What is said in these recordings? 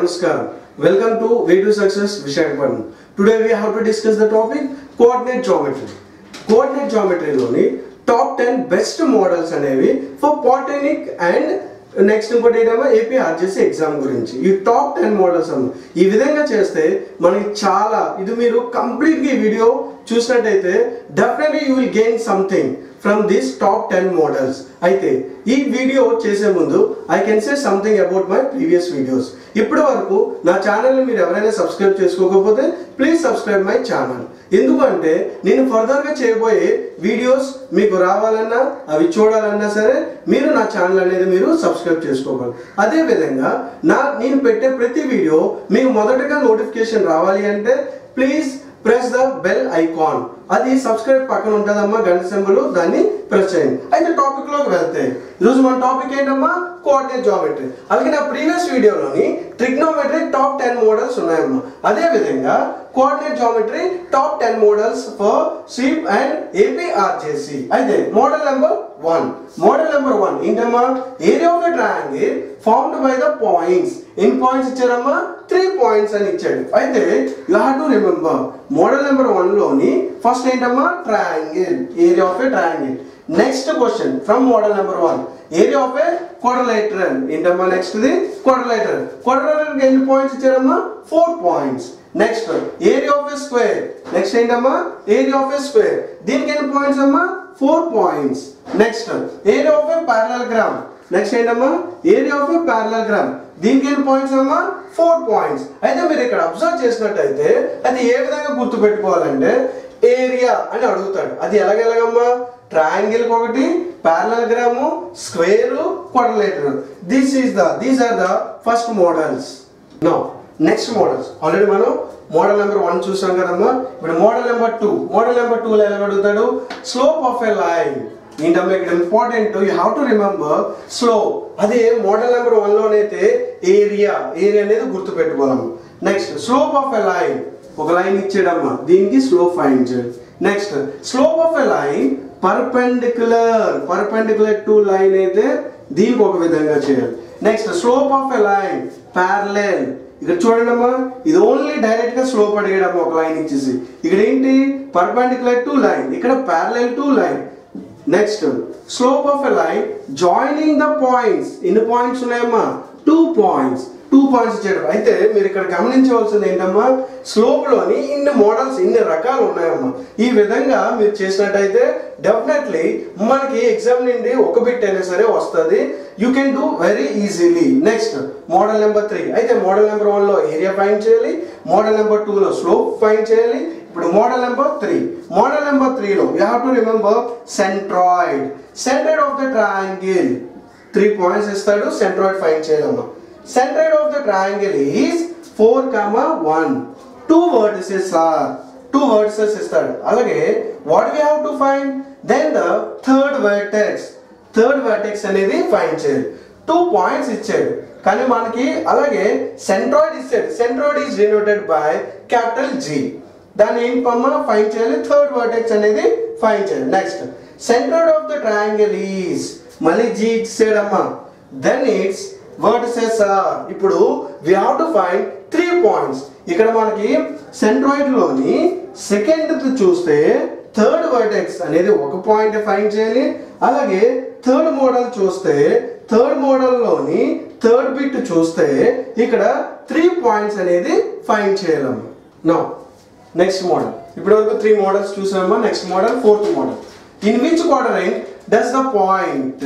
Namaskar. Welcome to Way to Success Vishakhapatnam. Today we have to discuss the topic coordinate geometry. Coordinate జామెట్రీలోని top ten best models అనేవి for polytechnic and next ఇంకోటి ఏంటమ్మా AP RJC exam గురించి ఈ top ten models అమ్మ ఈ విధంగా చేస్తే మనకి చాలా ఇది మీరు కంప్లీట్గా ఈ వీడియో చూసినట్టయితే definitely you will gain something from this top ten models అయితే ఈ వీడియో చేసే ముందు I can say something about my previous videos ఇప్పటి వరకు నా ఛానల్ని మీరు ఎవరైనా సబ్స్క్రైబ్ చేసుకోకపోతే ప్లీజ్ సబ్స్క్రైబ్ మై ఛానల్ ఎందుకంటే నేను ఫర్దర్గా చేయబోయే వీడియోస్ మీకు రావాలన్నా అవి చూడాలన్నా సరే మీరు నా ఛానల్ అనేది మీరు సబ్స్క్రైబ్ చేసుకోవాలి అదేవిధంగా నా నేను పెట్టే ప్రతి వీడియో మీకు మొదటగా నోటిఫికేషన్ రావాలి అంటే please press the bell icon అది సబ్స్క్రైబ్ పక్కన ఉంటుందమ్మా గంట సింబల్ దాన్ని ప్రెస్ చేయండి అయితే టాపిక్ లోకి వెళ్తే ఈరోజు మన టాపిక్ ఏంటమ్మా కోఆర్డినేట్ జామెట్రీ అలాగే నా ప్రీవియస్ వీడియోలోని ట్రిగ్నోమెట్రీ టాప్ టెన్ మోడల్స్ ఉన్నాయమ్మా అదే విధంగా coordinate geometry top ten models for CEEP and APRJC అయితే model number one model number one ఏంటమ్మా area of the triangle formed by the points ఎన్ని పాయింట్స్ ఇచ్చారమ్మా త్రీ పాయింట్స్ అని ఇచ్చాడు అయితే you have to remember model number one లోని first ఏంటమ్మా triangle area of a triangle next question from model number one area of a quadrilateral ఏంటమ్మా next the quadrilateral quadrilateral ఎన్ని points ఇచ్చారమ్మా four points next area of a square next ఏంటమ్మా area of a square దీనికి ఎన్ని points అమ్మా four points next area of a parallelogram next ఏంటమ్మా area of a parallelogram దీనికి ఎన్ని points అమ్మా four points అయితే మీరు ఇక్కడ అబ్జర్వ్ చేసినట్టయితే అది ఏ విధంగా గుర్తు పెట్టుకోవాలంటే ఏరియా అని అడుగుతాడు అది ఎలాగెలాగమ్మా ట్రయాంగిల్ ఒకటి parallelogram square quadrilateral this is the these are the first models no next models already మనం మోడల్ నెంబర్ వన్ చూసాం కదమ్మా ఇప్పుడు model number two model number టూలో ఎలా అడుగుతాడు స్లోప్ ఆఫ్ ఎ లైన్ ఏంటమ్మా ఇక్కడ important you have to remember slope అదే మోడల్ నెంబర్ వన్ లోనైతే ఏరియా ఏరియా అనేది గుర్తు పెట్టుకోవాలమ్మా next slope of a line ఒక లైన్ ఇచ్చాడమ్మా దీనికి స్లోప్ ఫైండ్ చేయండి next slope of a line perpendicular perpendicular to line అయితే దీనికి ఒక విధంగా చేయాలి next slope of a line parallel ఇక్కడ చూడండి అమ్మా ఇది ఓన్లీ డైరెక్ట్ గా స్లోప్ అడిగాడమ్మా ఒక లైన్ ఇచ్చేసి ఇక్కడ ఏంటి పర్పెండిక్యులర్ టు లైన్ ఇక్కడ parallel to line next slope of a line joining the points ఎన్ని పాయింట్స్ ఉన్నాయమ్మా టూ పాయింట్స్ టూ పాయింట్స్ ఇచ్చాడు అయితే మీరు ఇక్కడ గమనించవలసింది ఏంటమ్మా స్లోప్ లోని ఇన్ని మోడల్స్ ఇన్ని రకాలు ఉన్నాయమ్మా ఈ విధంగా మీరు చేసినట్టయితే డెఫినెట్లీ మనకి ఎగ్జామ్ నుండి ఒక బిట్ అయినా సరే వస్తుంది you can do very easily next model number three అయితే మోడల్ నెంబర్ వన్ లో ఏరియా ఫైండ్ చేయాలి మోడల్ నెంబర్ టూ లో స్లోప్ ఫైండ్ చేయాలి ఇప్పుడు model number three model number త్రీలో you have to remember centroid centered of the triangle three points ఇస్తాడు centroid find చేయాలమ్మా centroid of the triangle is four comma one two vertices are two vertices ఇస్తాడు అలాగే what we have to find then the third vertex third vertex అనేది find చేయాలి two points ఇచ్చాడు కానీ మనకి అలాగే సెంట్రాయిడ్ ఇచ్చాడు centroid is denoted by capital G దాన్ని ఏం పమ్మ ఫైండ్ చేయాలి థర్డ్ వర్టెక్స్ అనేది ఫైండ్ చేయాలి next centroid of the triangle is మళ్ళీ జీ ఇచ్చాడమ్మా దెన్ ఇట్స్ వర్టిసెస్ ఆర్ ఇప్పుడు we have to find three points ఇక్కడ మనకి సెంట్రాయిడ్ లోని సెకండ్ చూస్తే థర్డ్ వర్టెక్స్ అనేది ఒక పాయింట్ ఫైండ్ చేయాలి అలాగే థర్డ్ మోడల్ చూస్తే థర్డ్ మోడల్లోని థర్డ్ బిట్ చూస్తే ఇక్కడ త్రీ పాయింట్స్ అనేది ఫైండ్ చేయాలమ్మా నా నెక్స్ట్ మోడల్ ఇప్పటి వరకు త్రీ మోడల్స్ చూసామా next model fourth model in which quadrant does the point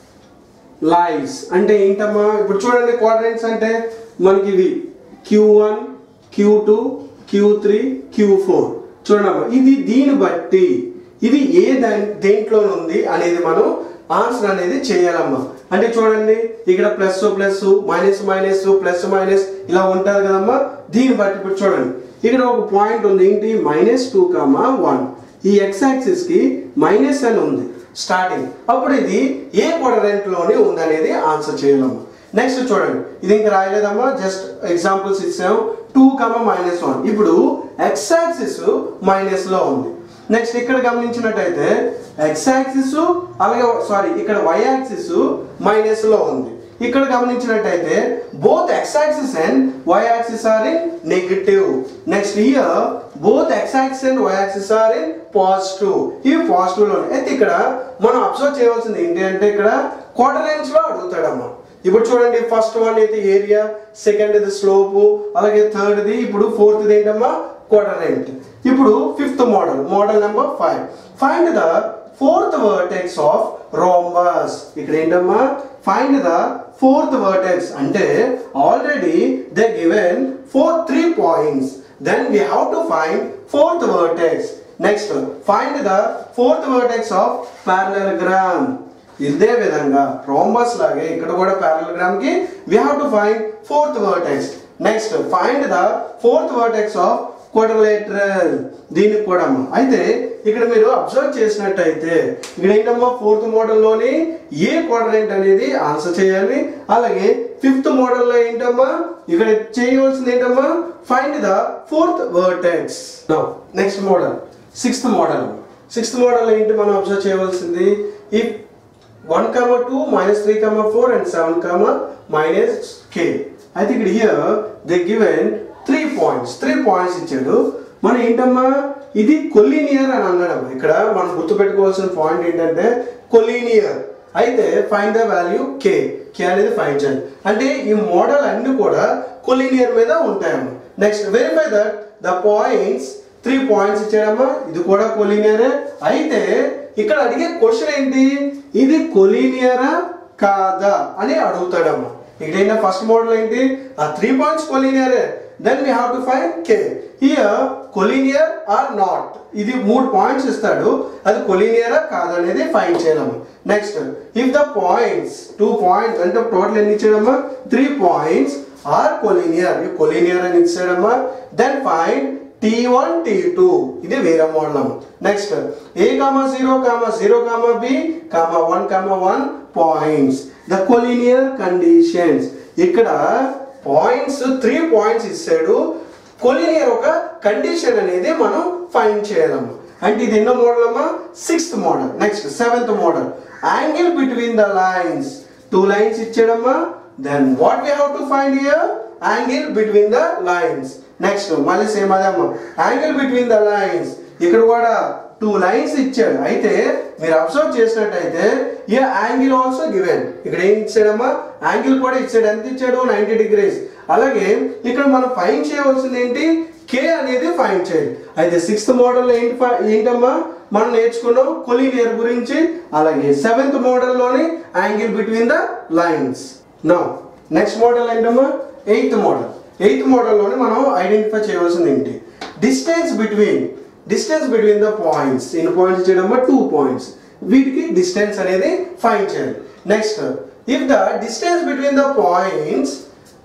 lies అంటే ఏంటమ్మా ఇప్పుడు చూడండి క్వాడ్రైన్స్ అంటే మనకి ఇవి Q one Q two Q three Q four చూడమ్మా ఇది దీన్ని బట్టి ఇది ఏ దాని దేంట్లో ఉంది అనేది మనం ఆన్సర్ అనేది చేయాలమ్మా అంటే చూడండి ఇక్కడ plus plus minus minus plus minus ఇలా ఉంటుంది కదమ్మా దీన్ని బట్టి ఇప్పుడు చూడండి ఇక్కడ ఒక పాయింట్ ఉంది ఏంటి మైనస్ టూ కామా వన్ ఈ ఎక్స్ యాక్సిస్ కి మైనస్ అని ఉంది స్టార్టింగ్ అప్పుడు ఇది ఏ క్వాడ్రెంట్ లోనే ఉందనేది ఆన్సర్ చేయలేము నెక్స్ట్ చూడండి ఇది ఇంకా రాయలేదమ్మా జస్ట్ ఎగ్జాంపుల్స్ ఇచ్చాము టూ కమ మైనస్ వన్ ఇప్పుడు ఎక్స్ యాక్సిస్ మైనస్ లో ఉంది నెక్స్ట్ ఇక్కడ గమనించినట్టయితే ఎక్స్ యాక్సిస్ అలాగే సారీ ఇక్కడ వై యాక్సిస్ మైనస్ లో ఉంది ఇక్కడ గమనించినట్టయితే both X axis and why axis are in negative next here both X axis and why axis are in positive ఇవి పాజిటివ్ లో అయితే ఇక్కడ మనం అబ్జర్వ్ చేయవలసింది ఏంటి అంటే ఇక్కడ క్వార్టరెన్స్ లో అడుగుతాడమ్మా ఇప్పుడు చూడండి ఫస్ట్ వన్ అయితే ఏరియా సెకండ్ ఇది స్లోప్ అలాగే థర్డ్ ది ఇప్పుడు ఫోర్త్ ఏంటమ్మా క్వార్టరెంట్ ఇప్పుడు fifth model model number five find the fourth vertex of rhombus ఇక్కడ ఏంటమ్మా ఫైండ్ ద ఫోర్త్ వర్టెక్స్ అంటే already they given four three points then we have to find fourth vertex next find the fourth vertex of parallelogram ఇదే విధంగా rhombus లాగే ఇక్కడ కూడా parallelogram కి we have to find fourth vertex next find the fourth vertex of quadrilateral దీనికి కూడా అమ్మా అయితే ఇక్కడ మీరు అబ్జర్వ్ చేసినట్టయితే ఇక్కడ ఏంటమ్మా ఫోర్త్ మోడల్లోని ఏ క్వాడ్రెంట్ అనేది ఆన్సర్ చేయాలి అలాగే ఫిఫ్త్ మోడల్లో ఏంటమ్మా ఇక్కడ చేయవలసింది ఏంటమ్మా find the fourth vertex next model sixth model sixth model ఏంటి మనం అబ్జర్వ్ చేయవలసింది ఈ one comma two minus three comma four and seven comma minus K అయితే ఇక్కడ here they given three points three points ఇచ్చాడు మనం ఏంటమ్మా ఇది కొలీనియర్ అని అన్నాడు ఇక్కడ మనం గుర్తుపెట్టుకోవాల్సిన పాయింట్ ఏంటంటే కొలీనియర్ అయితే find the value K K అనేది ఫైండ్ చేయాలి అంటే ఈ మోడల్ అన్ని కూడా కొలీనియర్ మీద ఉంటాయమ్మా next verify that the points three points ఇచ్చాడమ్మా ఇది కూడా కొలీనియరే అయితే ఇక్కడ అడిగే క్వశ్చన్ ఏంటి ఇది కొలీనియరా కాదా అని అడుగుతాడమ్మా ఇక్కడ ఏంటో ఫస్ట్ మోడల్ ఏంటి ఆ త్రీ పాయింట్స్ కొలీనియరే then we have to find K here collinear or not ఇది మూడు పాయింట్స్ ఇస్తాడు అది కొలీనియరా కాదనేది ఫైండ్ చేయడము next if the points two points అంటే టోటల్ ఎన్ని ఇచ్చాడమ్మా త్రీ పాయింట్స్ ఆర్ కొలీనియర్ ఈ కొలీనియర్ అని ఇచ్చాడమ్మా then find T one T two ఇది వేరే మోడల్ అమ్మ next A comma zero comma zero comma B comma one comma one points the collinear conditions ఇక్కడ పాయింట్స్ త్రీ పాయింట్స్ ఇస్తాడు collinear ఒక condition అనేది మనం ఫైండ్ చేయాలమ్మా అంటే ఇది ఎన్నో మోడల్ అమ్మా sixth model next seventh model angle between the lines two lines ఇచ్చాడమ్మా then what we have to find here angle between the lines next మళ్ళీ సేమ్ అదే అమ్మ యాంగిల్ బిట్వీన్ ద లైన్స్ ఇక్కడ కూడా టూ లైన్స్ ఇచ్చాడు అయితే మీరు అబ్జర్వ్ చేసినట్టయితే ఈ యాంగిల్ ఆల్సో గివెన్ ఇక్కడ ఏం ఇచ్చాడమ్మా యాంగిల్ కూడా ఇచ్చాడు ఎంత ఇచ్చాడు నైంటీ డిగ్రీస్ అలాగే ఇక్కడ మనం ఫైన్ చేయవలసింది ఏంటి కే అనేది ఫైన్ చేయాలి అయితే సిక్స్త్ మోడల్ ఏంటి ఫై- ఏంటమ్మా మనం నేర్చుకున్నాం కొలీనియర్ గురించి అలాగే సెవెంత్ మోడల్లోని angle between the lines now next model ఏంటమ్మా ఎయిత్ మోడల్ ఎయిత్ మోడల్లోనే మనం ఐడెంటిఫై చేయవలసింది ఏంటి distance between distance between the points ఎన్ని పాయింట్స్ ఇచ్చేయడమ్మా టూ పాయింట్స్ వీటికి డిస్టెన్స్ అనేది ఫైండ్ చేయాలి next if the distance between the points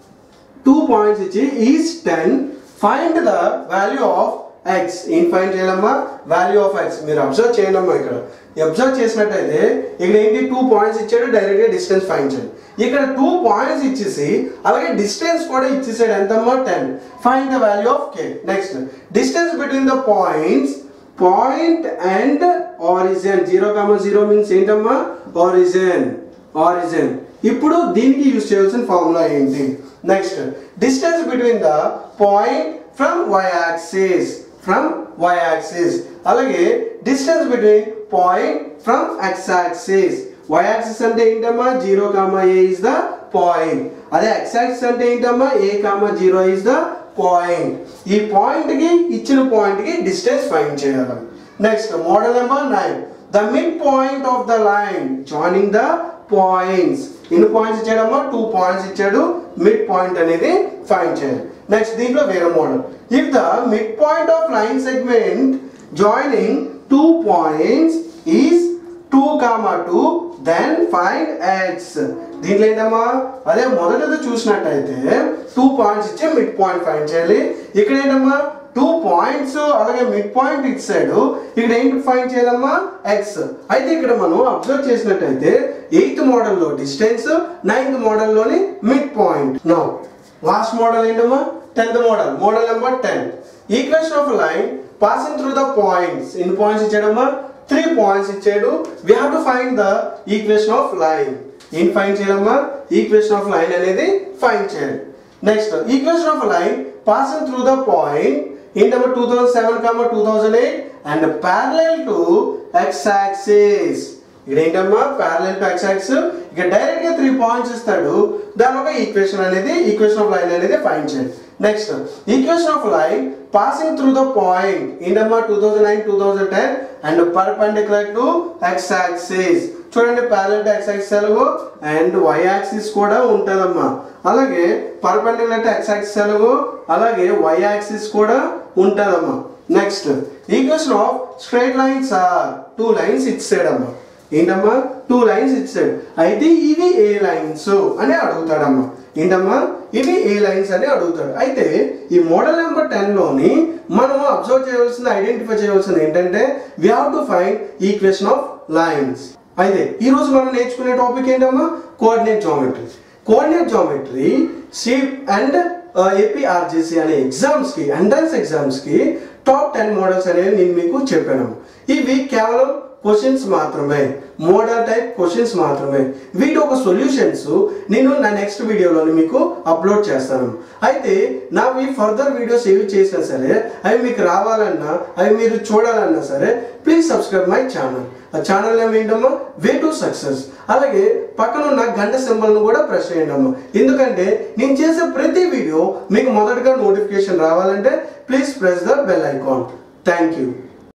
two points ఇచ్చి is ten find the value of X ఏం ఫైండ్ చేయాలమ్మా వాల్యూ ఆఫ్ ఎక్స్ మీరు observe చేయండమ్మా ఇక్కడ అబ్జర్వ్ చేసినట్టయితే ఇక్కడ ఏంటి టూ పాయింట్స్ ఇచ్చాడు డైరెక్ట్గా డిస్టెన్స్ ఫైండ్ చేయండి ఇక్కడ టూ పాయింట్స్ ఇచ్చేసి అలాగే డిస్టెన్స్ కూడా ఇచ్చేసాడు ఎంతమ్మా ten find the value of K next distance between the points point and origin zero comma zero means ఏంటమ్మా ఆరిజిన్ ఆరిజిన్ ఇప్పుడు దీనికి యూజ్ చేయాల్సిన ఫార్ములా ఏంటి next distance between the point from Y axis from Y axis అలాగే distance between point from X axis Y axis అంటే ఏంటమ్మా zero comma A is the point అదే X axis అంటే ఏంటమ్మా A comma zero is the point ఈ point కి ఇచ్చిన point కి డిస్టెన్స్ ఫైండ్ చేయాలి next model number nine the mid point of the line joining the points ఎన్ని points ఇచ్చాడమ్మా టూ పాయింట్స్ ఇచ్చాడు మిడ్ పాయింట్ అనేది ఫైండ్ చేయాలి నెక్స్ట్ దీంట్లో వేరే model if the mid point of line segment joining two points is two comma two then find X దీంట్లో ఏంటమ్మా అదే మొదటిది చూసినట్టయితే టూ పాయింట్స్ ఇచ్చి మిడ్ పాయింట్ ఫైండ్ చేయాలి ఇక్కడ ఏంటమ్మా టూ పాయింట్స్ అలాగే మిడ్ పాయింట్ ఇచ్చాడు ఇక్కడ ఏంటి ఫైండ్ చేయాలమ్మా ఎక్స్ అయితే ఇక్కడ మనం అబ్జర్వ్ చేసినట్టయితే ఎయిత్ మోడల్లో డిస్టెన్స్ నైన్త్ మోడల్లోని mid point no last model ఏంటమ్మా tenth model model number ten equation of line passing through the points ఎన్ని పాయింట్స్ ఇచ్చాడమ్మా త్రీ పాయింట్స్ ఇచ్చాడు we have to find the equation of line ఏం find చేయాలమ్మా equation of line అనేది find చేయాలి next equation of line passing through the point ఏంటమ్మా two thousand seven comma two thousand eight and parallel to X axis ఇక్కడ ఏంటమ్మా parallel to X axis ఇక direct గా three points ఇస్తాడు దాని ఒక ఈక్వేషన్ అనేది ఈక్వేషన్ ఆఫ్ లైన్ అనేది ఫైన్ చేయండి next equation of line passing through the point ఏంటమ్మా two thousand nine two thousand ten and perpendicular to X axis చూడండి ప్యారలల్ టు ఎక్స్ యాక్సిస్ ఎలాగో అండ్ వై యాక్సిస్ కూడా ఉంటుందమ్మా అలాగే perpendicular to X axis ఎలాగో అలాగే why axis కూడా ఉంటుందమ్మా next equation of straight lines or two lines ఇచ్చాడమ్మా ఏంటమ్మా టూ లైన్స్ ఇచ్చాడు అయితే ఇవి ఏ లైన్స్ అని అడుగుతాడమ్మా ఏంటమ్మా ఇవి ఏ లైన్స్ అని అడుగుతాడు అయితే ఈ మోడల్ నెంబర్ టెన్ లోని మనం అబ్జర్వ్ చేయవలసింది ఐడెంటిఫై చేయవలసింది ఏంటంటే we have to find equation of lines అయితే ఈ రోజు మనం నేర్చుకునే టాపిక్ ఏంటమ్మా కోఆర్డినేట్ జామెట్రీ కోఆర్డినేట్ జామెట్రీ సిప్ అండ్ ఏపీఆర్జేసి అనే ఎగ్జామ్స్ కి ఎంట్రన్స్ ఎగ్జామ్స్ కి టాప్ టెన్ మోడల్స్ అనేవి నేను మీకు చెప్పాను ఇవి కేవలం క్వశ్చన్స్ మాత్రమే మోడల్ టైప్ క్వశ్చన్స్ మాత్రమే వీటి ఒక సొల్యూషన్స్ నేను నా నెక్స్ట్ వీడియోలో మీకు అప్లోడ్ చేస్తాను అయితే నావి ఫర్దర్ వీడియోస్ ఏవి చేసినా సరే అవి మీకు రావాలన్నా అవి మీరు చూడాలన్నా సరే ప్లీజ్ సబ్స్క్రైబ్ మై ఛానల్ ఆ ఛానల్ నేమ్ ఏంటమ్మా వే టు సక్సెస్ అలాగే పక్కన ఉన్న గంట సింబల్ను కూడా ప్రెస్ చేయండి అమ్మా ఎందుకంటే నేను చేసే ప్రతి వీడియో మీకు మొదటగా నోటిఫికేషన్ రావాలంటే please press the bell icon thank you